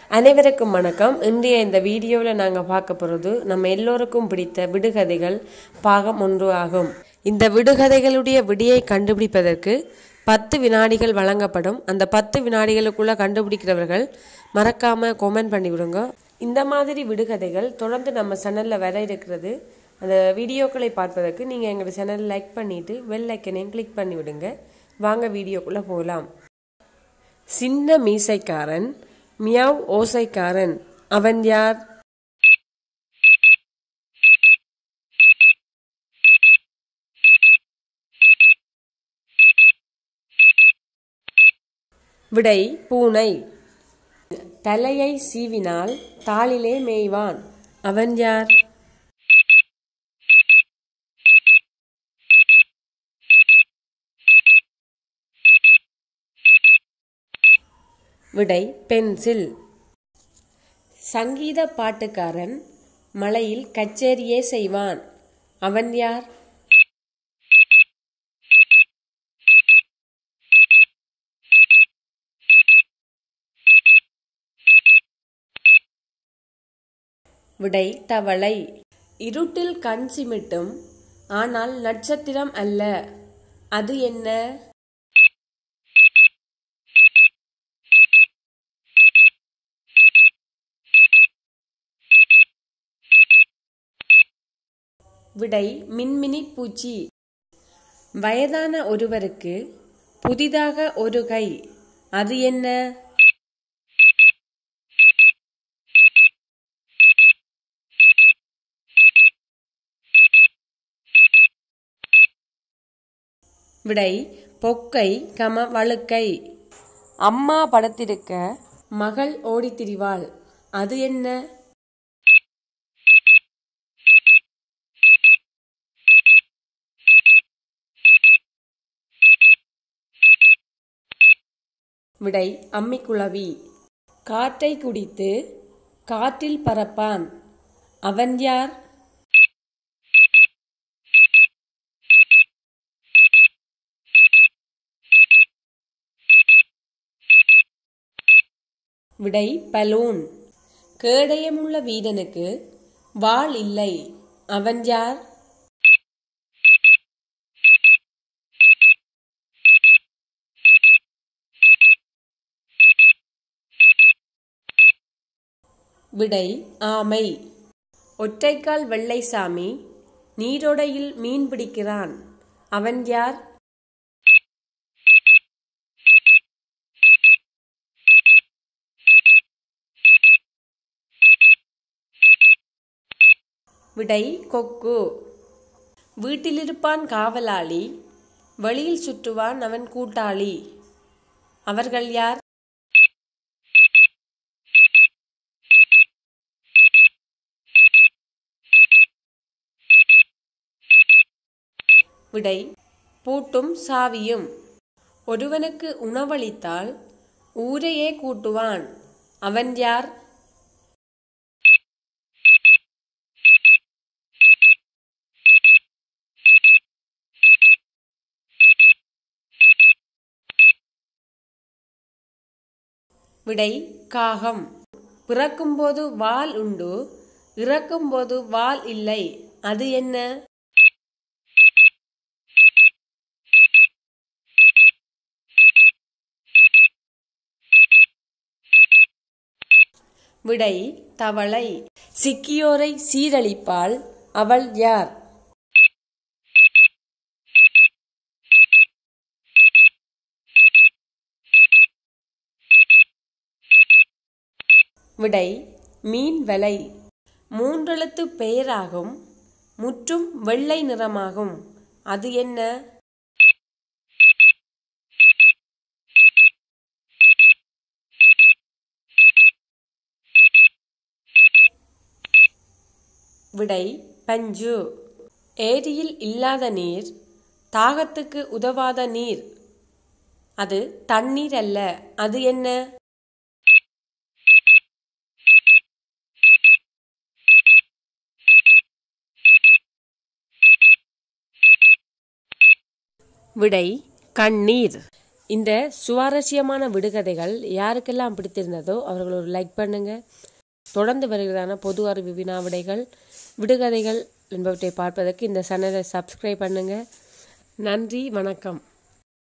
அனைவருக்கும் வணக்கம் இன்றைய இந்த வீடியோவில் நாங்கள் பார்க்க போகிறது நம்ம எல்லோருக்கும் பிடித்த விடுகதைகள் பாகம் ஒன்று ஆகும் இந்த விடுகதைகளுடைய விடியை கண்டுபிடிப்பதற்கு பத்து வினாடிகள் வழங்கப்படும் அந்த பத்து வினாடிகளுக்குள்ள கண்டுபிடிக்கிறவர்கள் மறக்காம கொமெண்ட் பண்ணி விடுங்க இந்த மாதிரி விடுகதைகள் தொடர்ந்து நம்ம சேனலில் வர இருக்கிறது அந்த வீடியோக்களை பார்ப்பதற்கு நீங்கள் எங்கள் சேனலை லைக் பண்ணிவிட்டு வெல் ஐக்கனையும் கிளிக் பண்ணி விடுங்க வாங்க வீடியோக்குள்ளே போகலாம் சின்ன மீசைக்காரன் மியாவ் ஓசைக்காரன் அவன் யார் விடை பூனை தலையை சீவினால் தாளிலே மேய்வான் அவன் யார் விடை பென்சில் சங்கீத பாட்டுக்காரன் மலையில் கச்சேரியே செய்வான் அவன் யார் விடை தவளை இருட்டில் கண் சிமிட்டும் ஆனால் நட்சத்திரம் அல்ல அது என்ன விடை மின்மினி பூச்சி வயதான ஒருவருக்கு புதிதாக ஒரு கை அது என்ன விடை பொக்கை கம வழுக்கை அம்மா படத்திருக்க மகள் ஓடித் திரிவாள் அது என்ன விடை அம்மிக்குளவி காற்றை குடித்து காற்றில் பறப்பான் அவன் யார் விடை பலூன் கேடயமுள்ள வீரனுக்கு வாள் இல்லை அவன் யார் விடை ஆமை ஒற்றைக்கால் வெள்ளைசாமி நீரோடையில் மீன் பிடிக்கிறான் அவன் யார் விடை கொக்கு வீட்டிலிருப்பான் காவலாளி வெளியில் சுற்றுவான் அவன் கூட்டாளி அவர்கள் யார் விடை பூட்டும் சாவியும் ஒருவனுக்கு உணவளித்தால் ஊரையே கூட்டுவான் அவன் யார் விடை காகம் பிறக்கும்போது வால் உண்டு இறக்கும்போது வால் இல்லை அது என்ன விடை தவளை சிக்கியோரை சீரழிப்பாள் அவள் யார் விடை மீன் வலை மூன்றெழுத்து பெயராகும் முற்றும் வெள்ளை நிறமாகும் அது என்ன விடை பஞ்சு ஏரியில் இல்லாத நீர் தாகத்துக்கு உதவாத நீர் அது தண்ணீர் அல்ல அது என்ன விடை கண்ணீர் இந்த சுவாரஸ்யமான விடுகதைகள் யாருக்கெல்லாம் பிடித்திருந்ததோ அவர்கள் ஒரு லைக் பண்ணுங்க தொடர்ந்து வருகிறதான பொது அறிவு வினாவிடைகள் விடுகதைகள் என்பவற்றை பார்ப்பதற்கு இந்த சேனலை சப்ஸ்கிரைப் பண்ணுங்க நன்றி வணக்கம்